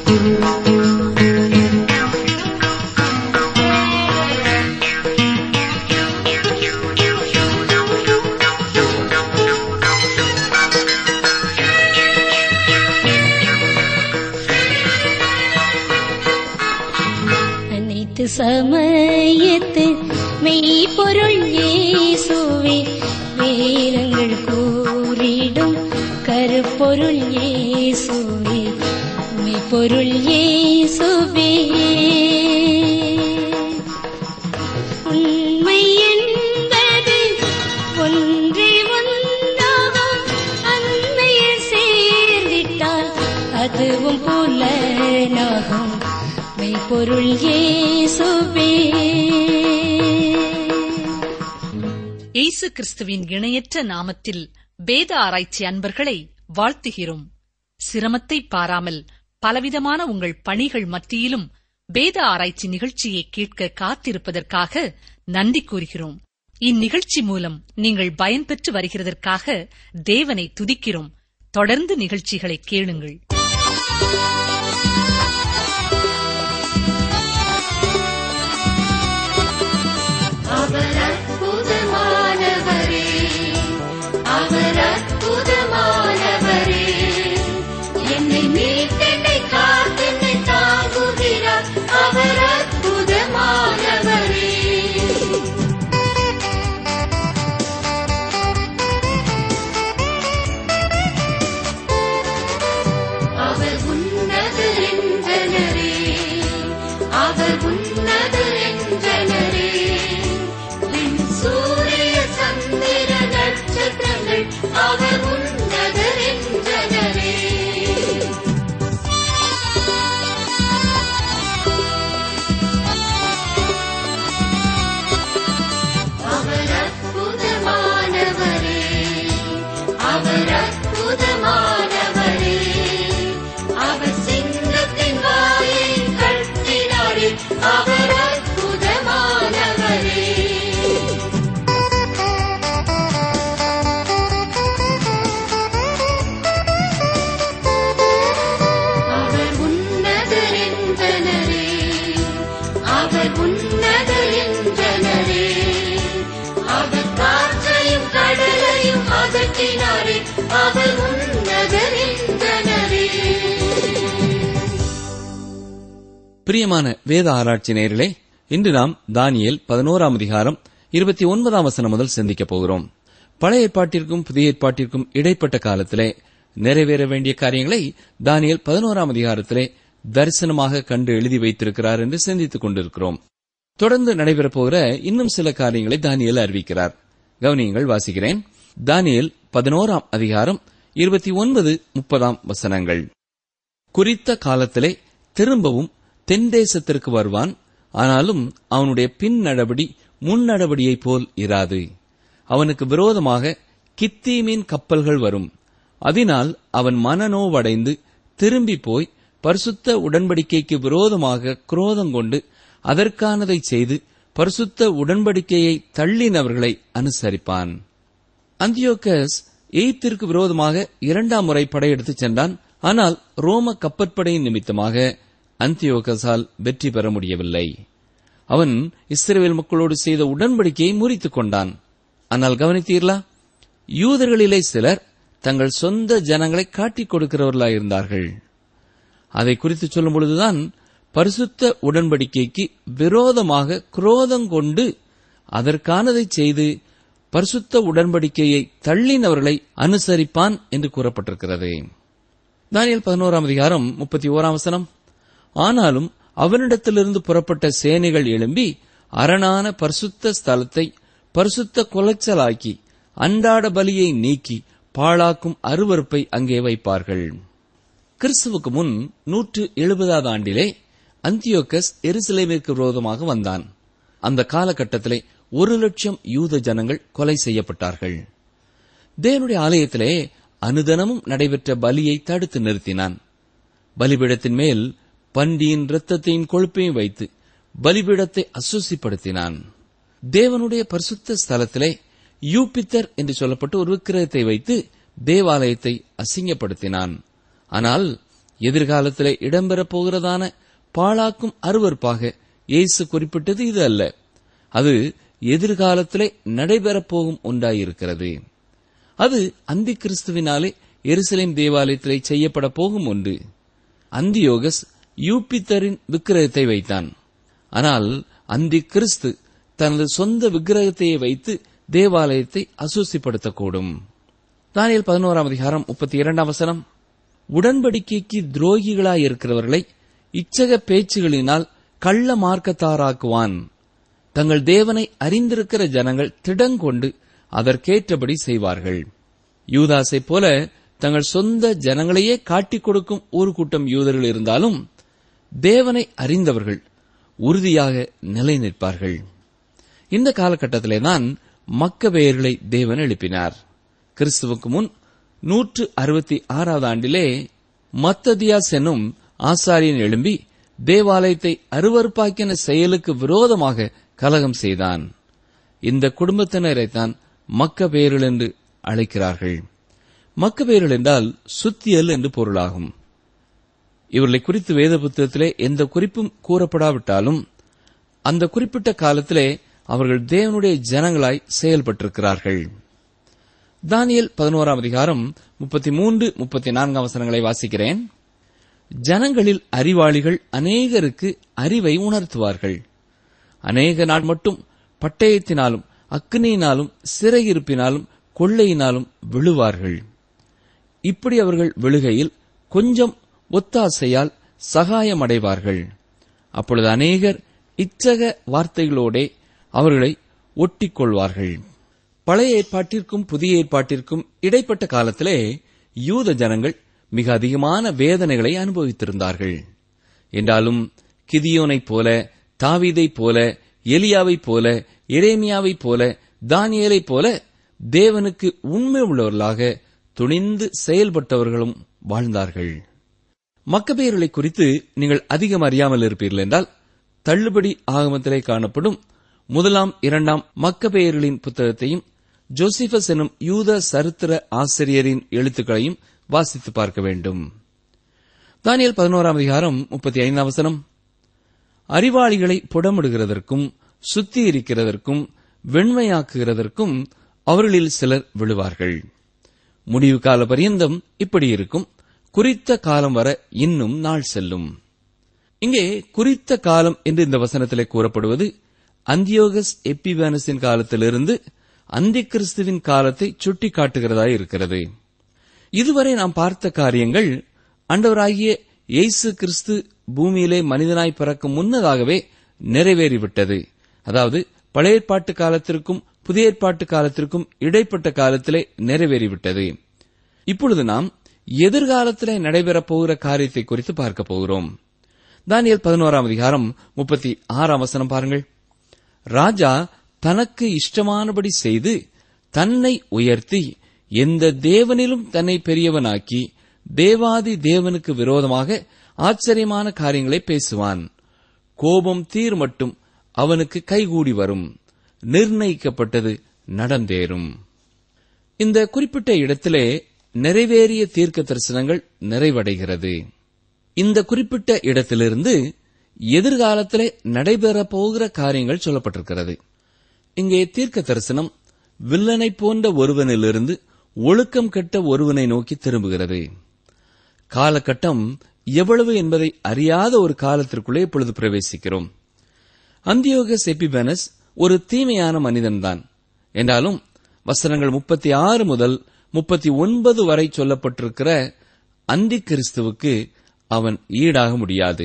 அனைத்து சமயத்து மெய்ப்பொருள் இயேசுவே வேதங்கள் கூறிடும் கருப்பொருள் இயேசுவே மெய்ப்பொருள் இயேசுவே உண்மை என்பது ஒன்றே ஒன்றாகும் அன்மையில் சேர்ந்திட்டால் அதுவும் புலனாகும் மெய்ப்பொருள் இயேசுவே இயேசு கிறிஸ்துவின் இணையற்ற நாமத்தில் வேத ஆராய்ச்சி அன்பர்களை வாழ்த்துகிறோம் சிரமத்தை பாராமல் பலவிதமான உங்கள் பணிகள் மத்தியிலும் வேத ஆராய்ச்சி நிகழ்ச்சியை கேட்க காத்திருப்பதற்காக நன்றி கூறுகிறோம் இந்நிகழ்ச்சி மூலம் நீங்கள் பயன்பெற்று வருகிறதற்காக தேவனை துதிக்கிறோம் தொடர்ந்து நிகழ்ச்சிகளை கேளுங்கள் அவர் அற்புதமானவரே அவர் அற்புதமானவரே என்னை மீட்டென்னை காத்தென்னை தாங்குகிறார் அவர் அற்புதமானவரே அவர் உன்னது என்றனரே அவர் உன்னது என்றனரே விண் சூரிய சந்திர நட்சத்திரங்கள் அவர் உன்னது என்றனரே அவர் அற்புதமானவரே அவர் அற்புதமானவரே அவர் சிங்கத்தின் வாயை கட்டினாரே அவர் அற்புதமானவரே அவர் உன்னதர் என்றனரே அவர் உன்னதர் என்றனரே அவர் காற்றையும் கடலையும் அகற்றினாரே அவர் உன்னதர் என்றனரே பிரியமான வேத ஆராய்ச்சி நேயர்களே இன்று நாம் தானியேல் பதினோராம் அதிகாரம் இருபத்தி ஒன்பதாம் வசனம் முதல் சிந்திக்கப் போகிறோம் பழைய ஏற்பாட்டிற்கும் புதிய ஏற்பாட்டிற்கும் இடைப்பட்ட காலத்திலே நிறைவேற வேண்டிய காரியங்களை தானியேல் பதினோராம் அதிகாரத்திலே தரிசனமாக கண்டு எழுதி வைத்திருக்கிறார் என்று சிந்தித்துக் கொண்டிருக்கிறோம் தொடர்ந்து நடைபெறப் போகிற இன்னும் சில காரியங்களை தானியேல் அறிவிக்கிறார் கவனியங்கள் வாசிக்கிறேன் தானியேல் பதினோராம் அதிகாரம் இருபத்தி ஒன்பது முப்பதாம் வசனங்கள் குறித்த காலத்திலே திரும்பவும் தென் தேசத்திற்கு வருவான் ஆனாலும் அவனுடைய பின் நடபடி முன் நடபடியைப் போல் இராது அவனுக்கு விரோதமாக கித்தீமின் கப்பல்கள் வரும் அதனால் அவன் மனநோவடைந்து திரும்பி போய் பரிசுத்த உடன்படிக்கைக்கு விரோதமாக குரோதம் கொண்டு அதற்கானதைச் செய்து பரிசுத்த உடன்படிக்கையை தள்ளினவர்களை அனுசரிப்பான் அந்தியோக்கஸ் எய்த்திற்கு விரோதமாக இரண்டாம் முறை படையெடுத்துச் சென்றான் ஆனால் ரோம கப்பற்படையின் நிமித்தமாக அந்தியோகஸால் வெற்றி பெற முடியவில்லை அவன் இஸ்ரேல் மக்களோடு செய்த உடன்படிக்கையை முறித்துக் கொண்டான் ஆனால் கவனித்தீர்களா யூதர்களிலே சிலர் தங்கள் சொந்த ஜனங்களை காட்டிக் கொடுக்கிறவர்களாயிருந்தார்கள் அதை குறித்து சொல்லும் பொழுதுதான் பரிசுத்த உடன்படிக்கைக்கு விரோதமாக குரோதம் கொண்டு அதற்கானதை செய்து பரிசுத்த உடன்படிக்கையை தள்ளினவர்களை அனுசரிப்பான் என்று கூறப்பட்டிருக்கிறது தானியல் பதினோராம் அதிகாரம் முப்பத்தி ஓராம் வசனம் ஆனாலும் அவனிடத்திலிருந்து புறப்பட்ட சேனைகள் எழும்பி அரணான பரிசுத்த ஸ்தலத்தை பரிசுத்த குலைச்சலாக்கி அன்றாட பலியை நீக்கி பாழாக்கும் அருவருப்பை அங்கே வைப்பார்கள் கிறிஸ்துவுக்கு முன் நூற்று எழுபதாவது ஆண்டிலே அந்தியோக்கஸ் எருசலேமிற்கு விரோதமாக வந்தான் அந்த காலகட்டத்திலே ஒரு லட்சம் யூத ஜனங்கள் கொலை செய்யப்பட்டார்கள் தேவனுடைய ஆலயத்திலே அனுதனமும் நடைபெற்ற பலியை தடுத்து நிறுத்தினான் பலிபீடத்தின் மேல் பண்டியின் இரத்தத்தையும் கொழுப்பையும் வைத்து பலிபீடத்தை அசுசிப்படுத்தினான் தேவனுடைய பரிசுத்த ஸ்தலத்திலே யூபித்தர் என்று சொல்லப்பட்ட ஒரு விக்கிரகத்தை வைத்து தேவாலயத்தை அசிங்கப்படுத்தினான் ஆனால் எதிர்காலத்திலே இடம்பெறப் போகிறதான பாழாக்கும் அருவருப்பாக இயேசு குறிப்பிட்டது இது அல்ல அது எதிர்காலத்திலே நடைபெறப் போகும் ஒன்றாயிருக்கிறது அது அந்தி கிறிஸ்துவினாலே எருசலேம் தேவாலயத்திலே செய்யப்பட போகும் ஒன்று அந்தியோகஸ் யூபித்தரின் விக்கிரகத்தை வைத்தான் ஆனால் அந்தி கிறிஸ்து தனது சொந்த விக்கிரகத்தையே வைத்து தேவாலயத்தை அசூசிப்படுத்தக்கூடும் தானியல் பதினோராம் அதிகாரம் முப்பத்தி இரண்டாம் வசனம் உடன்படிக்கைக்கு துரோகிகளாயிருக்கிறவர்களை இச்சக பேச்சுகளினால் கள்ள மார்க்கத்தாராக்குவான் தங்கள் தேவனை அறிந்திருக்கிற ஜனங்கள் திடங்கொண்டு அதற்கேற்றபடி செய்வார்கள் யூதாசைப் போல தங்கள் சொந்த ஜனங்களையே காட்டிக் கொடுக்கும் ஒரு கூட்டம் யூதர்கள் இருந்தாலும் தேவனை அறிந்தவர்கள் உறுதியாக நிலை நிற்பார்கள் இந்த காலகட்டத்திலே தான் மக்கபெயர்களை தேவன் எழுப்பினார் கிறிஸ்துவுக்கு முன் நூற்று அறுபத்தி ஆறாவது ஆண்டிலே மத்ததியாஸ் என்னும் ஆசாரியன் எழும்பி தேவாலயத்தை அருவறுப்பாக்கின செயலுக்கு விரோதமாக கலகம் செய்தான் இந்த குடும்பத்தினரைத்தான் மக்கபெயர்கள் என்று அழைக்கிறார்கள் மக்கபெயர்கள் என்றால் சுத்தியல் என்று பொருளாகும் இவர்களை குறித்து வேத புத்தகத்திலே எந்த குறிப்பும் கூறப்படாவிட்டாலும் அந்த குறிப்பிட்ட காலத்திலே அவர்கள் தேவனுடைய ஜனங்களாய் செயல்பட்டிருக்கிறார்கள் தானியல் பதினோராம் அதிகாரம் முப்பத்தி மூன்று முப்பத்தி நான்காம் வசனங்களை வாசிக்கிறேன் ஜனங்களில் அறிவாளிகள் அநேகருக்கு அறிவை உணர்த்துவார்கள் அநேக நாள் மட்டும் பட்டயத்தினாலும் அக்னியினாலும் சிறையிருப்பினாலும் கொள்ளையினாலும் விழுவார்கள் இப்படி அவர்கள் விழுகையில் கொஞ்சம் ஒத்தாசையால் சகாயமடைவார்கள் அப்பொழுது அநேகர் இச்சக வார்த்தைகளோடே அவர்களை ஒட்டிக் கொள்வார்கள் பழைய ஏற்பாட்டிற்கும் புதிய ஏற்பாட்டிற்கும் இடைப்பட்ட காலத்திலே யூத ஜனங்கள் மிக அதிகமான வேதனைகளை அனுபவித்திருந்தார்கள் என்றாலும் கிதியோனைப் போல தாவீதைப் போல எலியாவைப் போல எரேமியாவைப் போல தானியேலைப் போல தேவனுக்கு உண்மை உள்ளவர்களாக துணிந்து செயல்பட்டவர்களும் வாழ்ந்தார்கள் மக்கபெயர்களை குறித்து நீங்கள் அதிகம் அறியாமல் இருப்பீர்கள் என்றால் தள்ளுபடி ஆகமத்திலே காணப்படும் முதலாம் இரண்டாம் மக்கபெயர்களின் புத்தகத்தையும் ஜோசிபஸ் எனும் யூத சரித்திர ஆசிரியரின் எழுத்துக்களையும் வாசித்து பார்க்க வேண்டும் தானியல் பதினோராம் அதிகாரம் முப்பத்தி ஐந்தாம் வசனம் அறிவாளிகளை புடமிடுகிறதற்கும் சுத்திகரிக்கிறதற்கும் வெண்மையாக்குகிறதற்கும் அவர்களில் சிலர் விழுவார்கள் முடிவு கால பரியந்தம் இப்படி இருக்கும் குறித்த காலம் வர இன்னும் நாள் செல்லும் இங்கே குறித்த காலம் என்று இந்த வசனத்திலே கூறப்படுவது அந்தியோகஸ் எப்பிவானஸின் காலத்திலிருந்து அந்தி கிறிஸ்துவின் காலத்தை சுட்டிக்காட்டுகிறதாய் இருக்கிறது இதுவரை நாம் பார்த்த காரியங்கள் ஆண்டவராகிய இயேசு கிறிஸ்து பூமியிலே மனிதனாய் பிறக்கும் முன்னதாகவே நிறைவேறிவிட்டது அதாவது பழைய ஏற்பாட்டு காலத்திற்கும் புதிய ஏற்பாட்டு காலத்திற்கும் இடைப்பட்ட காலத்திலே நிறைவேறிவிட்டது இப்பொழுது நாம் எதிர்காலத்திலே நடைபெறப் போகிற காரியத்தை குறித்து பார்க்க போகிறோம் தானியல் பதினோராம் அதிகாரம் முப்பத்தி ஆறாம் வசனம் பாருங்கள் ராஜா தனக்கு இஷ்டமானபடி செய்து தன்னை உயர்த்தி எந்த தேவனிலும் தன்னை பெரியவனாக்கி தேவாதி தேவனுக்கு விரோதமாக ஆச்சரியமான காரியங்களை பேசுவான் கோபம் தீர் மட்டும் அவனுக்கு கைகூடி வரும் நிர்ணயிக்கப்பட்டது நடந்தேறும் இந்த குறிப்பிட்ட இடத்திலே நிறைவேறிய தீர்க்க தரிசனங்கள் நிறைவடைகிறது இந்த குறிப்பிட்ட இடத்திலிருந்து எதிர்காலத்திலே நடைபெறப் போகிற காரியங்கள் சொல்லப்பட்டிருக்கிறது இங்கே தீர்க்க தரிசனம் வில்லனை போன்ற ஒருவனிலிருந்து ஒழுக்கம் கெட்ட ஒருவனை நோக்கி திரும்புகிறது காலகட்டம் எவ்வளவு என்பதை அறியாத ஒரு காலத்திற்குள்ளே இப்பொழுது பிரவேசிக்கிறோம் அந்தியோக செப்பிபனஸ் ஒரு தீமையான மனிதன்தான் என்றாலும் வசனங்கள் முப்பத்தி ஆறு முதல் முப்பத்தி ஒன்பது வரை சொல்லப்பட்டிருக்கிற அந்தி கிறிஸ்துவுக்கு அவன் ஈடாக முடியாது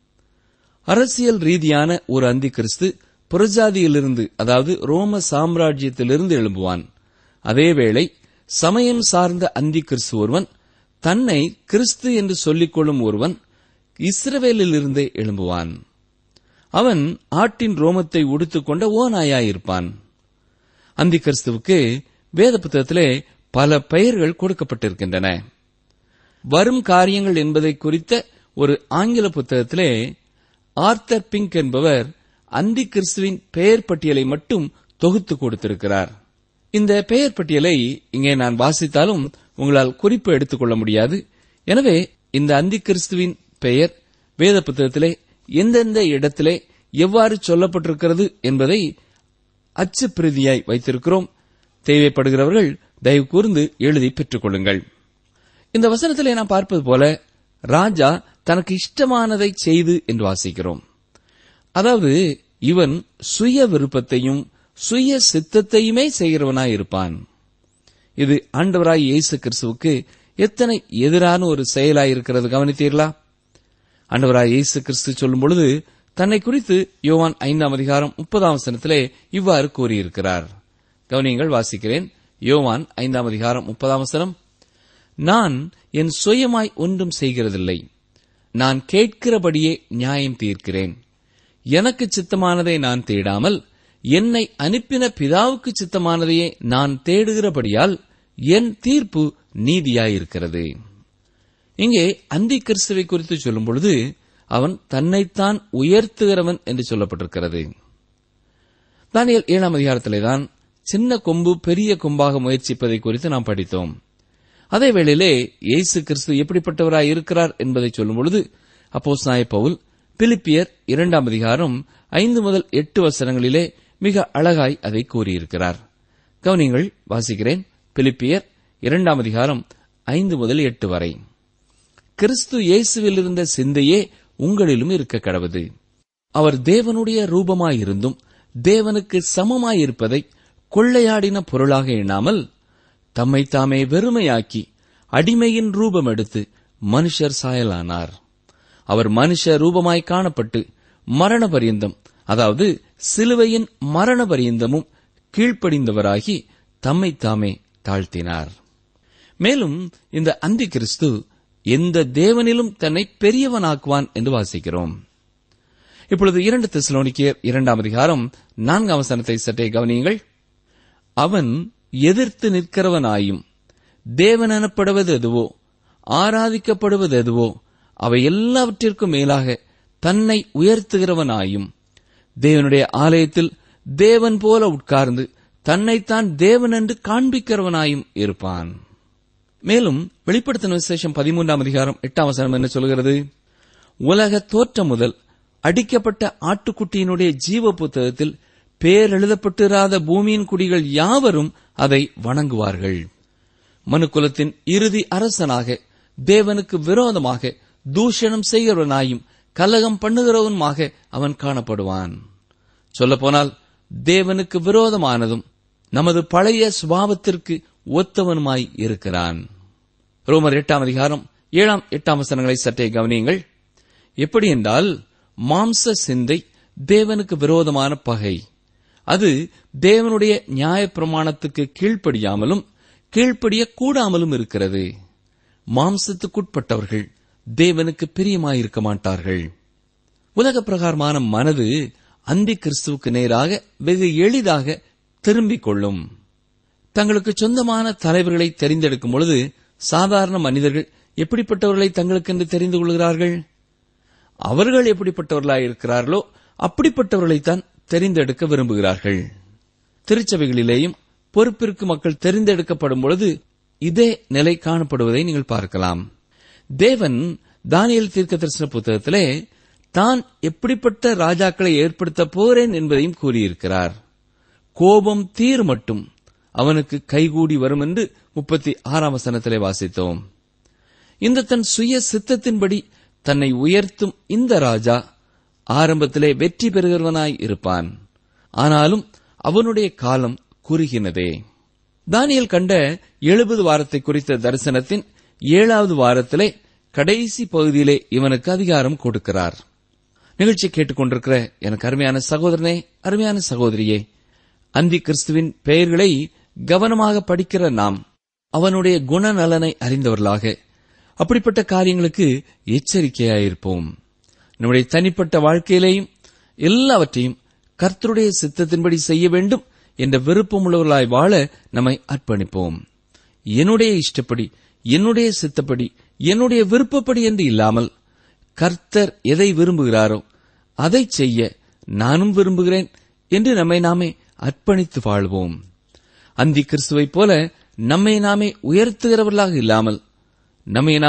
அரசியல் ரீதியான ஒரு அந்தி கிறிஸ்து புறஜாதியிலிருந்து அதாவது ரோம சாம்ராஜ்யத்திலிருந்து எழும்புவான் அதேவேளை சமயம் சார்ந்த அந்தி கிறிஸ்து ஒருவன் தன்னை கிறிஸ்து என்று சொல்லிக் கொள்ளும் ஒருவன் இஸ்ரவேலிலிருந்தே எழும்புவான் அவன் ஆட்டின் ரோமத்தை உடுத்துக்கொண்ட ஓநாயாயிருப்பான் அந்தி கிறிஸ்துவுக்கு வேத புத்தகத்திலே பல பெயர்கள் கொடுக்கப்பட்டிருக்கின்றன வரும் காரியங்கள் என்பதை குறித்த ஒரு ஆங்கில புத்தகத்திலே ஆர்த்தர் பிங்க் என்பவர் அந்தி கிறிஸ்துவின் பெயர் பட்டியலை மட்டும் தொகுத்து கொடுத்திருக்கிறார் இந்த பெயர் பட்டியலை இங்கே நான் வாசித்தாலும் உங்களால் குறிப்பு எடுத்துக்கொள்ள முடியாது எனவே இந்த அந்தி கிறிஸ்துவின் பெயர் வேத புத்தகத்திலே எந்தெந்த இடத்திலே எவ்வாறு சொல்லப்பட்டிருக்கிறது என்பதை அச்சு பிரதியாய் வைத்திருக்கிறோம் தேவைப்படுகிறவர்கள் தயவு கூர்ந்து எழுதி பெற்றுக் கொள்ளுங்கள் இந்த வசனத்திலே நாம் பார்ப்பது போல ராஜா தனக்கு இஷ்டமானதை செய்து என்று வாசிக்கிறோம் அதாவது இவன் சுய விருப்பத்தையும் சுய சித்தத்தையுமே செய்கிறவனாய் இருப்பான் இது ஆண்டவராய் இயேசு கிறிஸ்துவுக்கு எத்தனை எதிரான ஒரு செயலாய் இருக்கிறது கவனித்தீர்களா ஆண்டவராய் இயேசு கிறிஸ்து சொல்லும் பொழுது தன்னை குறித்து யோவான் ஐந்தாம் அதிகாரம் முப்பதாம் வசனத்திலே இவ்வாறு கூறியிருக்கிறார் கவனியங்கள் வாசிக்கிறேன் யோவான் ஐந்தாம் அதிகாரம் முப்பதாம் வசனம் நான் என் சுயமாய் ஒன்றும் செய்கிறதில்லை நான் கேட்கிறபடியே நியாயம் தீர்க்கிறேன் எனக்கு சித்தமானதை நான் தேடாமல் என்னை அனுப்பின பிதாவுக்கு சித்தமானதையே நான் தேடுகிறபடியால் என் தீர்ப்பு நீதியாயிருக்கிறது இங்கே அந்தி கிறிஸ்துவை குறித்து சொல்லும் பொழுது அவன் தன்னைத்தான் உயர்த்துகிறவன் என்று சொல்லப்பட்டிருக்கிறது தானியல் ஏழாம் அதிகாரத்திலே தான் சின்ன கொம்பு பெரிய கொம்பாக முயற்சிப்பதை குறித்து நாம் படித்தோம் அதே வேளையிலே இயேசு கிறிஸ்து எப்படிப்பட்டவராய் இருக்கிறார் என்பதை சொல்லும் பொழுது அப்போஸ் பவுல் பிலிப்பியர் இரண்டாம் அதிகாரம் ஐந்து முதல் எட்டு வசனங்களிலே மிக அழகாய் அதை கூறியிருக்கிறார் கவனிங்கள் வாசிக்கிறேன் பிலிப்பியர் இரண்டாம் அதிகாரம் ஐந்து முதல் எட்டு வரை கிறிஸ்து இயேசுவில் இருந்த சிந்தையே உங்களிலும் இருக்க கடவுது அவர் தேவனுடைய ரூபமாயிருந்தும் தேவனுக்கு சமமாயிருப்பதை கொள்ளையாடின பொருளாக எண்ணாமல் தம்மை தாமே வெறுமையாக்கி அடிமையின் ரூபம் எடுத்து மனுஷர் சாயலானார் அவர் மனுஷ ரூபமாய் காணப்பட்டு மரண பரியந்தம் அதாவது சிலுவையின் மரண பரியந்தமும் கீழ்ப்படிந்தவராகி தம்மை தாமே தாழ்த்தினார் மேலும் இந்த அந்தி கிறிஸ்து எந்த தேவனிலும் தன்னை பெரியவனாக்குவான் என்று வாசிக்கிறோம் இப்பொழுது இரண்டு தெசலோனிக்கியர் இரண்டாம் அதிகாரம் நான்காம் வசனத்தை சற்றே கவனியுங்கள் அவன் எதிர்த்து நிற்கிறவனாயும் தேவன் எனப்படுவது எதுவோ ஆராதிக்கப்படுவது எதுவோ அவை எல்லாவற்றிற்கும் மேலாக தன்னை உயர்த்துகிறவனாயும் தேவனுடைய ஆலயத்தில் தேவன் போல உட்கார்ந்து தன்னைத்தான் தேவன் என்று காண்பிக்கிறவனாயும் இருப்பான் மேலும் வெளிப்படுத்தின விசேஷம் பதிமூன்றாம் அதிகாரம் எட்டாம் வசனம் என்ன சொல்கிறது உலக தோற்றம் முதல் அடிக்கப்பட்ட ஆட்டுக்குட்டியினுடைய ஜீவ புத்தகத்தில் பேர் எழுதப்பட்டிராத பூமியின் குடிகள் யாவரும் அதை வணங்குவார்கள் மனுக்குலத்தின் இறுதி அரசனாக தேவனுக்கு விரோதமாக தூஷணம் செய்கிறவனாயும் கலகம் பண்ணுகிறவனுமாக அவன் காணப்படுவான் சொல்லப்போனால் தேவனுக்கு விரோதமானதும் நமது பழைய சுபாவத்திற்கு ஒத்தவனுமாய் இருக்கிறான் ரோமர் எட்டாம் அதிகாரம் ஏழாம் எட்டாம் வசனங்களை சற்றே கவனியுங்கள் எப்படி என்றால் மாம்ச சிந்தை தேவனுக்கு விரோதமான பகை அது தேவனுடைய நியாயப்பிரமாணத்துக்கு கீழ்ப்படியாமலும் கீழ்ப்படிய கூடாமலும் இருக்கிறது மாம்சத்துக்குட்பட்டவர்கள் தேவனுக்கு பிரியமாயிருக்க மாட்டார்கள் உலக பிரகாரமான மனது அந்தி கிறிஸ்துவுக்கு நேராக வெகு எளிதாக திரும்பிக் கொள்ளும் தங்களுக்கு சொந்தமான தலைவர்களை தெரிந்தெடுக்கும் பொழுது சாதாரண மனிதர்கள் எப்படிப்பட்டவர்களை தங்களுக்கென்று தெரிந்து கொள்கிறார்கள் அவர்கள் எப்படிப்பட்டவர்களாய் இருக்கிறார்களோ அப்படிப்பட்டவர்களைத்தான் தெரிந்தெடுக்க விரும்புகிறார்கள் திருச்சபைகளிலேயும் பொறுப்பிற்கு மக்கள் தெரிந்தெடுக்கப்படும் பொழுது இதே நிலை காணப்படுவதை நீங்கள் பார்க்கலாம் தேவன் தானியல் தீர்க்க தரிசன புத்தகத்திலே தான் எப்படிப்பட்ட ராஜாக்களை ஏற்படுத்த போறேன் என்பதையும் கூறியிருக்கிறார் கோபம் தீர் மட்டும் அவனுக்கு கைகூடி வரும் என்று முப்பத்தி ஆறாம் வசனத்திலே வாசித்தோம் இந்த தன் சுய சித்தத்தின்படி தன்னை உயர்த்தும் இந்த ராஜா ஆரம்பத்திலே வெற்றி பெறுகிறவனாய் இருப்பான் ஆனாலும் அவனுடைய காலம் குறுகினதே தானியல் கண்ட எழுபது வாரத்தை குறித்த தரிசனத்தின் ஏழாவது வாரத்திலே கடைசி பகுதியிலே இவனுக்கு அதிகாரம் கொடுக்கிறார் நிகழ்ச்சி கேட்டுக்கொண்டிருக்கிற எனக்கு அருமையான சகோதரனே அருமையான சகோதரியே அந்தி கிறிஸ்துவின் பெயர்களை கவனமாக படிக்கிற நாம் அவனுடைய குணநலனை அறிந்தவர்களாக அப்படிப்பட்ட காரியங்களுக்கு எச்சரிக்கையாயிருப்போம் நம்முடைய தனிப்பட்ட வாழ்க்கையிலேயும் எல்லாவற்றையும் கர்த்தருடைய சித்தத்தின்படி செய்ய வேண்டும் என்ற விருப்பமுள்ளவர்களாய் வாழ நம்மை அர்ப்பணிப்போம் என்னுடைய இஷ்டப்படி என்னுடைய சித்தப்படி என்னுடைய விருப்பப்படி என்று இல்லாமல் கர்த்தர் எதை விரும்புகிறாரோ அதை செய்ய நானும் விரும்புகிறேன் என்று நம்மை நாமே அர்ப்பணித்து வாழ்வோம் அந்தி கிறிஸ்துவைப் போல நம்மை நாமே உயர்த்துகிறவர்களாக இல்லாமல் நம்மை நாமே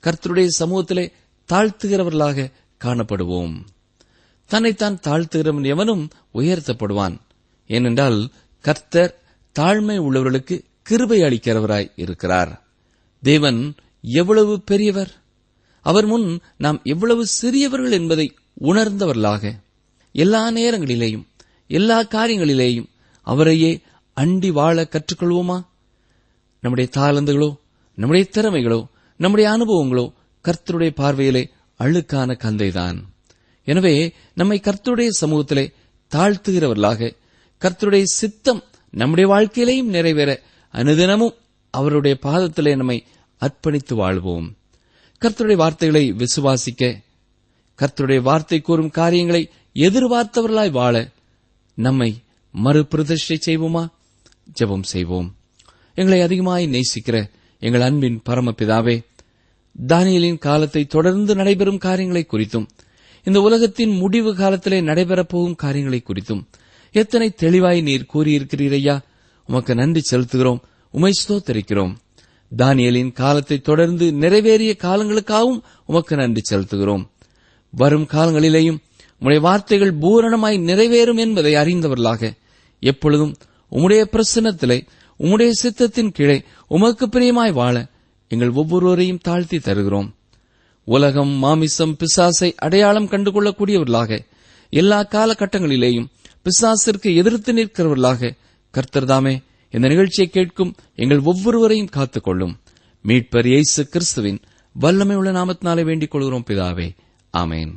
கர்த்தருடைய சமூகத்திலே தாழ்த்துகிறவர்களாக காணப்படுவோம் தன்னைத்தான் தாழ்த்துகிறவன் எவனும் உயர்த்தப்படுவான் ஏனென்றால் கர்த்தர் தாழ்மை உள்ளவர்களுக்கு கிருபை அளிக்கிறவராய் இருக்கிறார் தேவன் எவ்வளவு பெரியவர் அவர் முன் நாம் எவ்வளவு சிறியவர்கள் என்பதை உணர்ந்தவர்களாக எல்லா நேரங்களிலேயும் எல்லா காரியங்களிலேயும் அவரையே அண்டி வாழ கற்றுக்கொள்வோமா நம்முடைய தாளந்துகளோ நம்முடைய திறமைகளோ நம்முடைய அனுபவங்களோ கர்த்தருடைய பார்வையிலே அழுக்கான கந்தைதான் எனவே நம்மை கர்த்தருடைய சமூகத்திலே தாழ்த்துகிறவர்களாக கர்த்தருடைய சித்தம் நம்முடைய வாழ்க்கையிலேயும் நிறைவேற அனுதினமும் அவருடைய பாதத்திலே நம்மை அர்ப்பணித்து வாழ்வோம் கர்த்தருடைய வார்த்தைகளை விசுவாசிக்க கர்த்தருடைய வார்த்தை கூறும் காரியங்களை எதிர்பார்த்தவர்களாய் வாழ நம்மை மறுபிரதிஷ்டை செய்வோமா ஜெபம் செய்வோம் எங்களை அதிகமாய் நேசிக்கிற எங்கள் அன்பின் பரமபிதாவே தானியலின் காலத்தை தொடர்ந்து நடைபெறும் காரியங்களை குறித்தும் இந்த உலகத்தின் முடிவு காலத்திலே நடைபெறப் போகும் காரியங்களை குறித்தும் எத்தனை தெளிவாய் நீர் கூறியிருக்கிறீர் ஐயா உமக்கு நன்றி செலுத்துகிறோம் உமை ஸ்தோத்தரிக்கிறோம் தானியலின் காலத்தை தொடர்ந்து நிறைவேறிய காலங்களுக்காகவும் உமக்கு நன்றி செலுத்துகிறோம் வரும் காலங்களிலேயும் உம்முடைய வார்த்தைகள் பூரணமாய் நிறைவேறும் என்பதை அறிந்தவர்களாக எப்பொழுதும் உம்முடைய பிரசன்னத்திலே உம்முடைய சித்தத்தின் கீழே உமக்கு பிரியமாய் வாழ எங்கள் ஒவ்வொருவரையும் தாழ்த்தி தருகிறோம் உலகம் மாமிசம் பிசாசை அடையாளம் கண்டுகொள்ளக்கூடியவர்களாக எல்லா காலகட்டங்களிலேயும் பிசாசிற்கு எதிர்த்து நிற்கிறவர்களாக கர்த்தர்தாமே இந்த நிகழ்ச்சியை கேட்கும் எங்கள் ஒவ்வொருவரையும் காத்துக்கொள்ளும் மீட்பர் இயேசு கிறிஸ்துவின் வல்லமை உள்ள நாமத்தினாலே வேண்டிக் கொள்கிறோம் பிதாவே ஆமேன்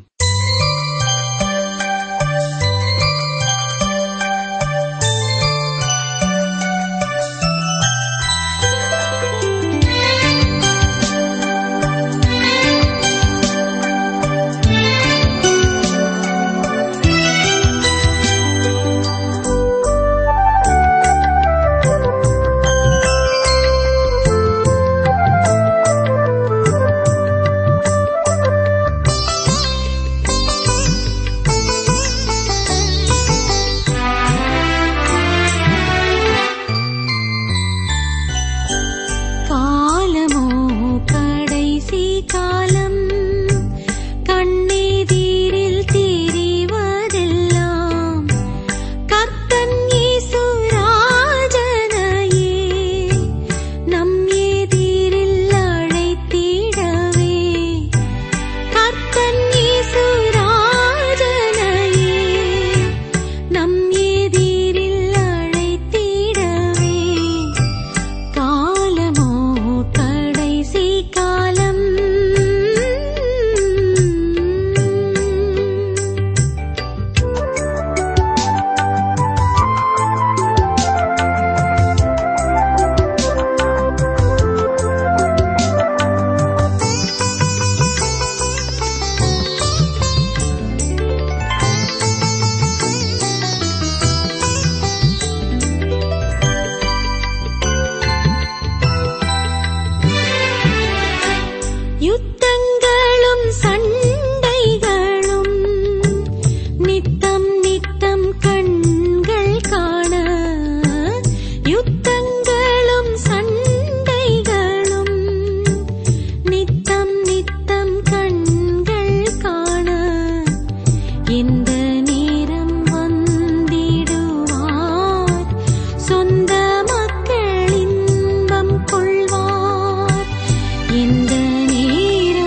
காலமோ கடைசி காலம் கண்ணெதிரில் தெரிவதெல்லாம் கர்த்தன் இயேசு ராஜனையே நம் எதிரில் அழைத்திடவே கர்த்தன் இயேசு ராஜனையே நம் எதிரில் அழைத்திடவே காலமோ கடைசி காலம் யுத்தங்களும் சண்டைகளும் நித்தம் நித்தம் கண்கள் காண யுத்தங்களும் சண்டைகளும் நித்தம் நித்தம் கண்கள் காண எந்த நேரம் வந்திடுவார் சொந்த மக்கள் இன்பம் கொள்வார் எந்த நேரம்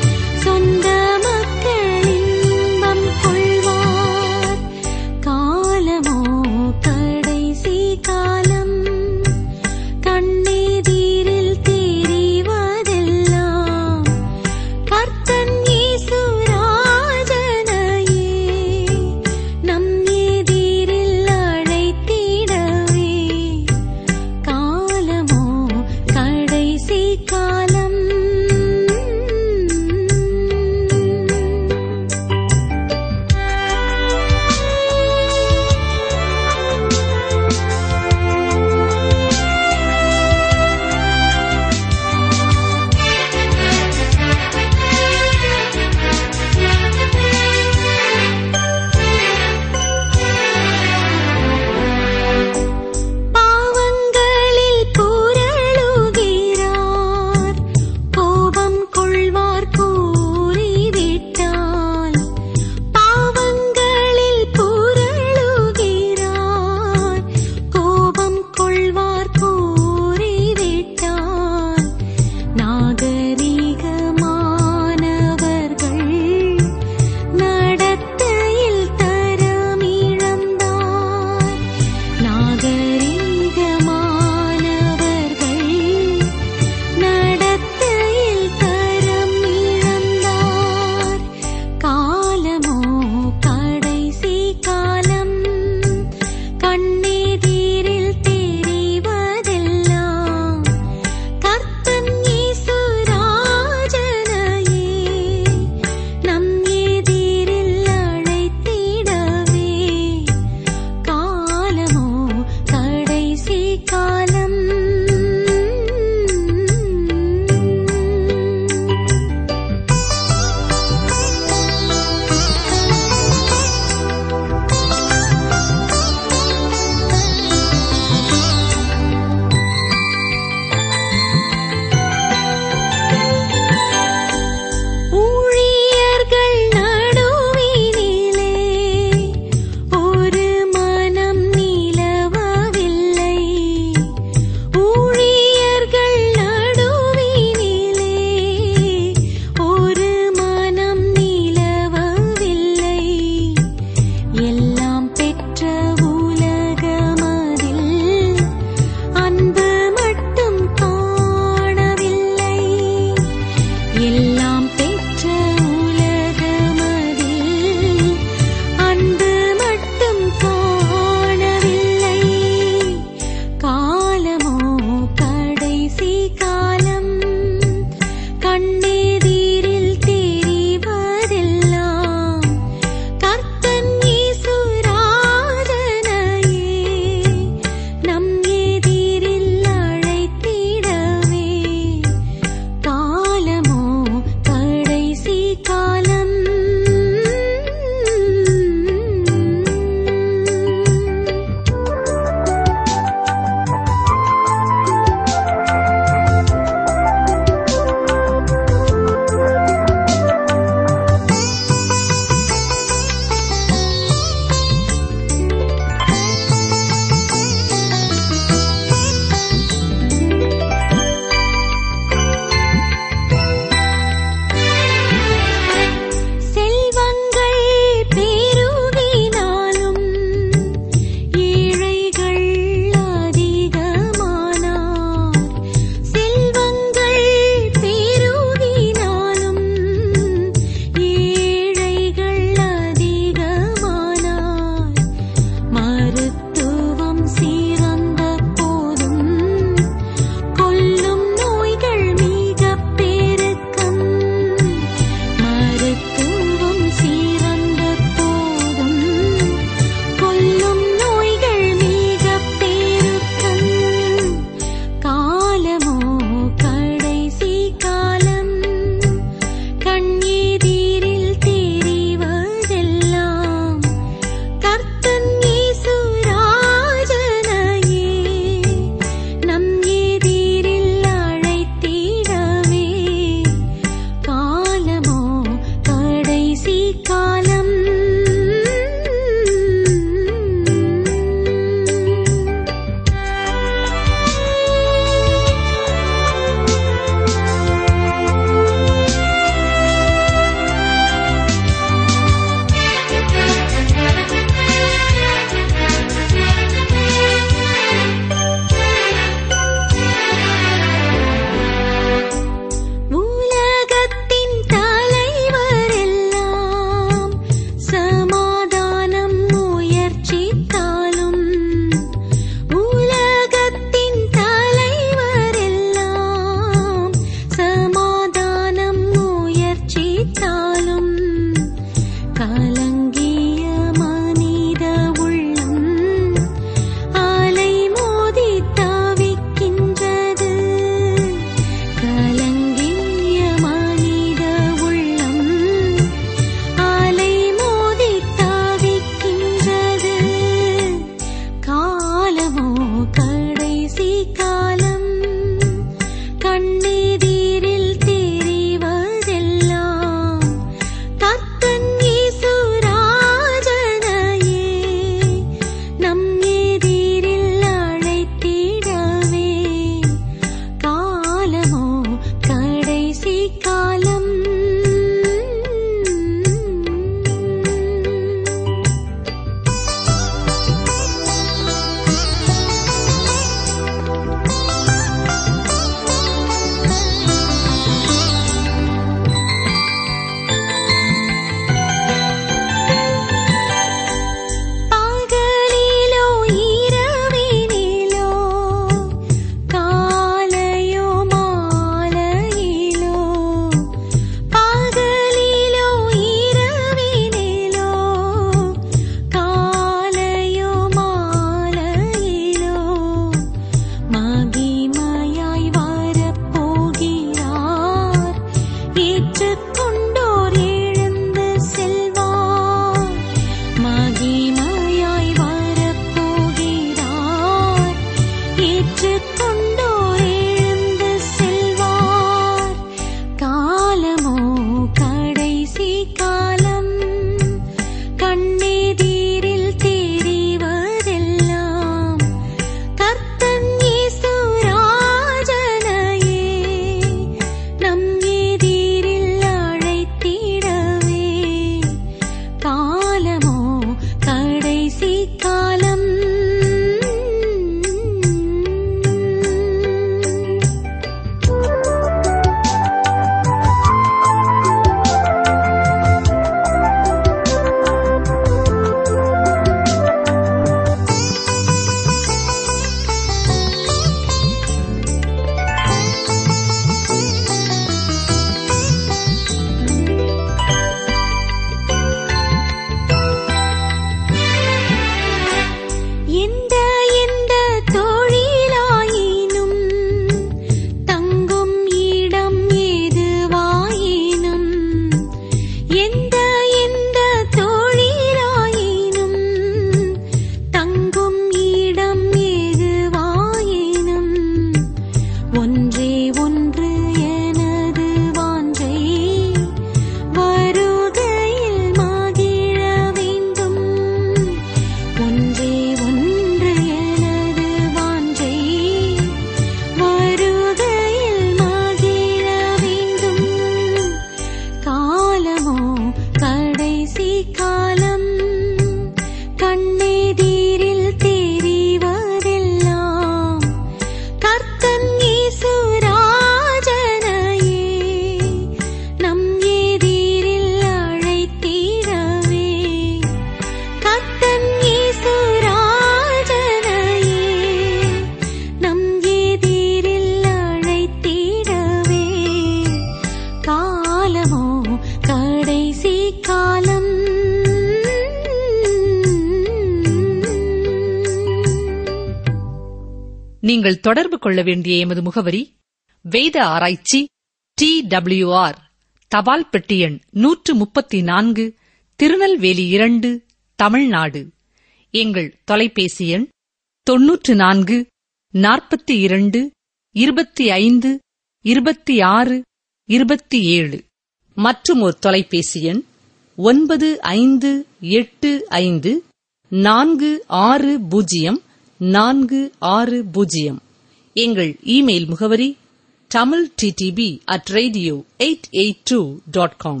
நீங்கள் தொடர்பு கொள்ள வேண்டிய எமது முகவரி வேத ஆராய்ச்சி டி ஆர் தபால் பெட்டி எண் நூற்று முப்பத்தி நான்கு திருநெல்வேலி இரண்டு தமிழ்நாடு எங்கள் தொலைபேசி எண் தொன்னூற்று நான்கு நாற்பத்தி இரண்டு இருபத்தி ஐந்து இருபத்தி ஆறு இருபத்தி ஏழு மற்றும் ஒரு தொலைபேசி எண் ஒன்பது ஐந்து எட்டு ஐந்து நான்கு ஆறு பூஜ்ஜியம் நான்கு ஆறு பூஜ்ஜியம் எங்கள் இமெயில் முகவரி Tamil DTP at radio eight eight two dot com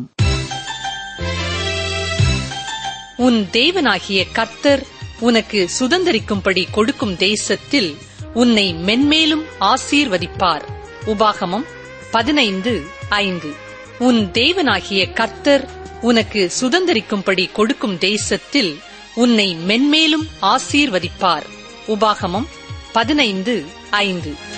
உன் தேவனாகிய கர்த்தர் உனக்கு சுதந்தரிக்கும்படி கொடுக்கும் தேசத்தில் உன்னை மென்மேலும் ஆசீர்வதிப்பார் உபாகமம் பதினைந்து ஐந்து உன் தேவனாகிய கர்த்தர் உனக்கு சுதந்தரிக்கும்படி கொடுக்கும் தேசத்தில் உன்னை மென்மேலும் ஆசீர்வதிப்பார் உபாகமம் பதினைந்து ஐந்து